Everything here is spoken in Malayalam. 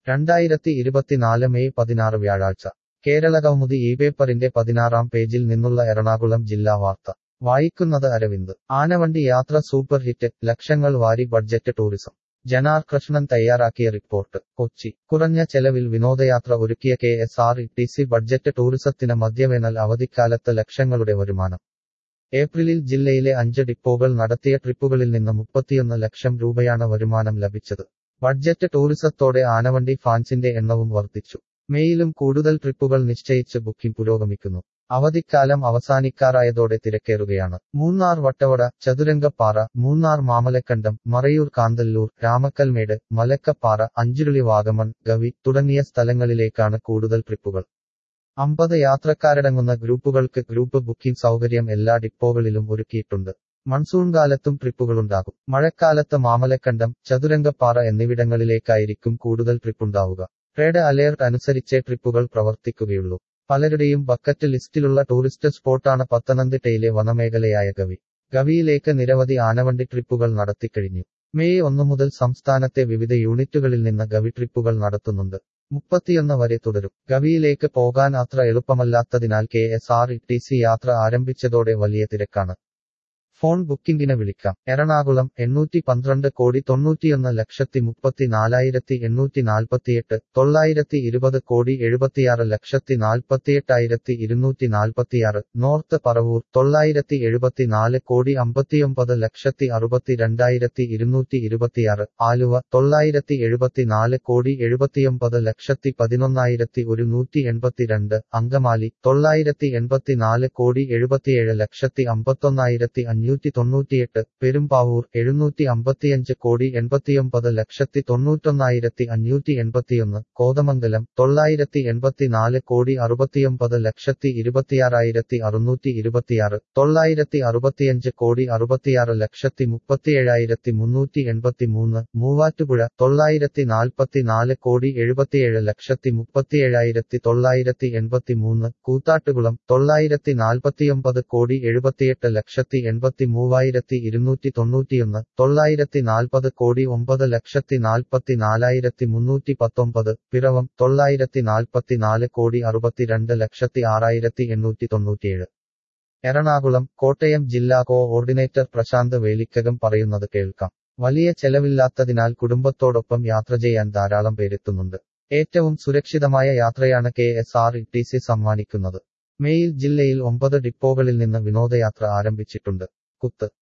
രണ്ടായിരത്തി ഇരുപത്തിനാല് മെയ് പതിനാറ് വ്യാഴാഴ്ച കേരളകൗമുദി ഈ പേപ്പറിന്റെ പതിനാറാം പേജിൽ നിന്നുള്ള എറണാകുളം ജില്ലാ വാർത്ത വായിക്കുന്നത് അരവിന്ദ് ആനവണ്ടി യാത്ര സൂപ്പർ ഹിറ്റ് ലക്ഷങ്ങൾ വാരി ബഡ്ജറ്റ് ടൂറിസം ജനാർ കൃഷ്ണൻ തയ്യാറാക്കിയ റിപ്പോർട്ട് കൊച്ചി കുറഞ്ഞ ചെലവിൽ വിനോദയാത്ര ഒരുക്കിയ K S R T C budget ടൂറിസത്തിന് മധ്യവേനൽ അവധിക്കാലത്ത് ലക്ഷങ്ങളുടെ വരുമാനം ഏപ്രിലിൽ ജില്ലയിലെ അഞ്ച് ഡിപ്പോകൾ നടത്തിയ ട്രിപ്പുകളിൽ നിന്ന് മുപ്പത്തിയൊന്ന് ലക്ഷം രൂപയാണ് വരുമാനം ലഭിച്ചത് ബഡ്ജറ്റ് ടൂറിസത്തോടെ ആനവണ്ടി ഫാൻസിന്റെ എണ്ണവും വർദ്ധിച്ചു മെയിലും കൂടുതൽ ട്രിപ്പുകൾ നിശ്ചയിച്ച് ബുക്കിംഗ് പുരോഗമിക്കുന്നു അവധിക്കാലം അവസാനിക്കാറായതോടെ തിരക്കേറുകയാണ് മൂന്നാർ വട്ടവട ചതുരംഗപ്പാറ മൂന്നാർ മാമലക്കണ്ടം മറയൂർ കാന്തല്ലൂർ രാമക്കൽമേട് മലക്കപ്പാറ അഞ്ചുരുളി വാഗമൺ ഗവി തുടങ്ങിയ സ്ഥലങ്ങളിലേക്കാണ് കൂടുതൽ ട്രിപ്പുകൾ അമ്പത് യാത്രക്കാരടങ്ങുന്ന ഗ്രൂപ്പുകൾക്ക് ഗ്രൂപ്പ് ബുക്കിംഗ് സൗകര്യം എല്ലാ ഡിപ്പോകളിലും ഒരുക്കിയിട്ടുണ്ട് മൺസൂൺ കാലത്തും ട്രിപ്പുകളുണ്ടാകും മഴക്കാലത്ത് മാമലക്കണ്ടം ചതുരംഗപ്പാറ എന്നിവിടങ്ങളിലേക്കായിരിക്കും കൂടുതൽ ട്രിപ്പുണ്ടാവുക റെഡ് അലേർട്ട് അനുസരിച്ചേ ട്രിപ്പുകൾ പ്രവർത്തിക്കുകയുള്ളൂ പലരുടെയും ബക്കറ്റ് ലിസ്റ്റിലുള്ള ടൂറിസ്റ്റ് സ്പോട്ടാണ് പത്തനംതിട്ടയിലെ വനമേഖലയായ ഗവി ഗവിയിലേക്ക് നിരവധി ആനവണ്ടി ട്രിപ്പുകൾ നടത്തിക്കഴിഞ്ഞു മെയ് ഒന്നു മുതൽ സംസ്ഥാനത്തെ വിവിധ യൂണിറ്റുകളിൽ നിന്ന് ഗവി ട്രിപ്പുകൾ നടത്തുന്നുണ്ട് മുപ്പത്തിയൊന്ന് വരെ തുടരും ഗവിയിലേക്ക് പോകാൻ അത്ര എളുപ്പമല്ലാത്തതിനാൽ K S R T C യാത്ര ആരംഭിച്ചതോടെ വലിയ തിരക്കാണ് ഫോൺ ബുക്കിംഗിന് വിളിക്കാം എറണാകുളം എണ്ണൂറ്റി പന്ത്രണ്ട് കോടി തൊണ്ണൂറ്റിയൊന്ന് ലക്ഷത്തി മുപ്പത്തി നാലായിരത്തി എണ്ണൂറ്റി നാൽപ്പത്തിയെട്ട് തൊള്ളായിരത്തി ഇരുപത് കോടി എഴുപത്തിയാറ് ലക്ഷത്തി നാൽപ്പത്തിയെട്ടായിരത്തി ഇരുന്നൂറ്റി നാൽപ്പത്തിയാറ് നോർത്ത് പറവൂർ തൊള്ളായിരത്തി എഴുപത്തിനാല് കോടി അമ്പത്തിയൊമ്പത് ലക്ഷത്തി അറുപത്തി രണ്ടായിരത്തി ഇരുന്നൂറ്റി ഇരുപത്തിയാറ് ആലുവ തൊള്ളായിരത്തി എഴുപത്തിനാല് കോടി എഴുപത്തിയൊമ്പത് ലക്ഷത്തി പതിനൊന്നായിരത്തി ഒരുന്നൂറ്റി എൺപത്തിരണ്ട് അങ്കമാലി തൊള്ളായിരത്തി എൺപത്തിനാല് കോടി എഴുപത്തിയേഴ് ലക്ഷത്തി അമ്പത്തൊന്നായിരത്തി അഞ്ഞൂറ്റി തൊണ്ണൂറ്റിയെട്ട് പെരുമ്പാവൂർ എഴുന്നൂറ്റി അമ്പത്തിയഞ്ച് കോടി എൺപത്തിയൊമ്പത് ലക്ഷത്തി തൊണ്ണൂറ്റൊന്നായിരത്തി അഞ്ഞൂറ്റി എൺപത്തിയൊന്ന് കോതമംഗലം തൊള്ളായിരത്തി എൺപത്തിനാല് കോടി അറുപത്തിയൊമ്പത് ലക്ഷത്തി ഇരുപത്തിയാറായിരത്തി അറുന്നൂറ്റി ഇരുപത്തിയാറ് തൊള്ളായിരത്തി അറുപത്തിയഞ്ച് കോടി അറുപത്തിയാറ് ലക്ഷത്തി മുപ്പത്തിയേഴായിരത്തി മുന്നൂറ്റി എൺപത്തിമൂന്ന് മൂവാറ്റുപുഴ തൊള്ളായിരത്തി നാൽപ്പത്തിനാല് കോടി എഴുപത്തിയേഴ് ലക്ഷത്തി മുപ്പത്തിയേഴായിരത്തി തൊള്ളായിരത്തി എൺപത്തിമൂന്ന് കൂത്താട്ടുകുളം തൊള്ളായിരത്തി നാൽപ്പത്തിയൊമ്പത് കോടി എഴുപത്തിയെട്ട് ലക്ഷത്തി എൺപത്തി മൂവായിരത്തി ഇരുന്നൂറ്റി തൊണ്ണൂറ്റിയൊന്ന് തൊള്ളായിരത്തി നാൽപ്പത് കോടി ഒമ്പത് ലക്ഷത്തി നാൽപ്പത്തി നാലായിരത്തി മുന്നൂറ്റി പത്തൊമ്പത് പിറവം തൊള്ളായിരത്തി നാൽപ്പത്തിനാല് കോടി അറുപത്തിരണ്ട് ലക്ഷത്തി ആറായിരത്തി എണ്ണൂറ്റി തൊണ്ണൂറ്റിയേഴ് എറണാകുളം കോട്ടയം ജില്ലാ കോ ഓർഡിനേറ്റർ പ്രശാന്ത് വേലിക്കകം പറയുന്നത് കേൾക്കാം വലിയ ചെലവില്ലാത്തതിനാൽ കുടുംബത്തോടൊപ്പം യാത്ര ചെയ്യാൻ ധാരാളം പേരെത്തുന്നുണ്ട് ഏറ്റവും സുരക്ഷിതമായ യാത്രയാണ് K S R T C സമ്മാനിക്കുന്നത് മെയിൽ ജില്ലയിൽ ഒമ്പത് ഡിപ്പോകളിൽ നിന്ന് വിനോദയാത്ര ആരംഭിച്ചിട്ടുണ്ട് കുത്ത്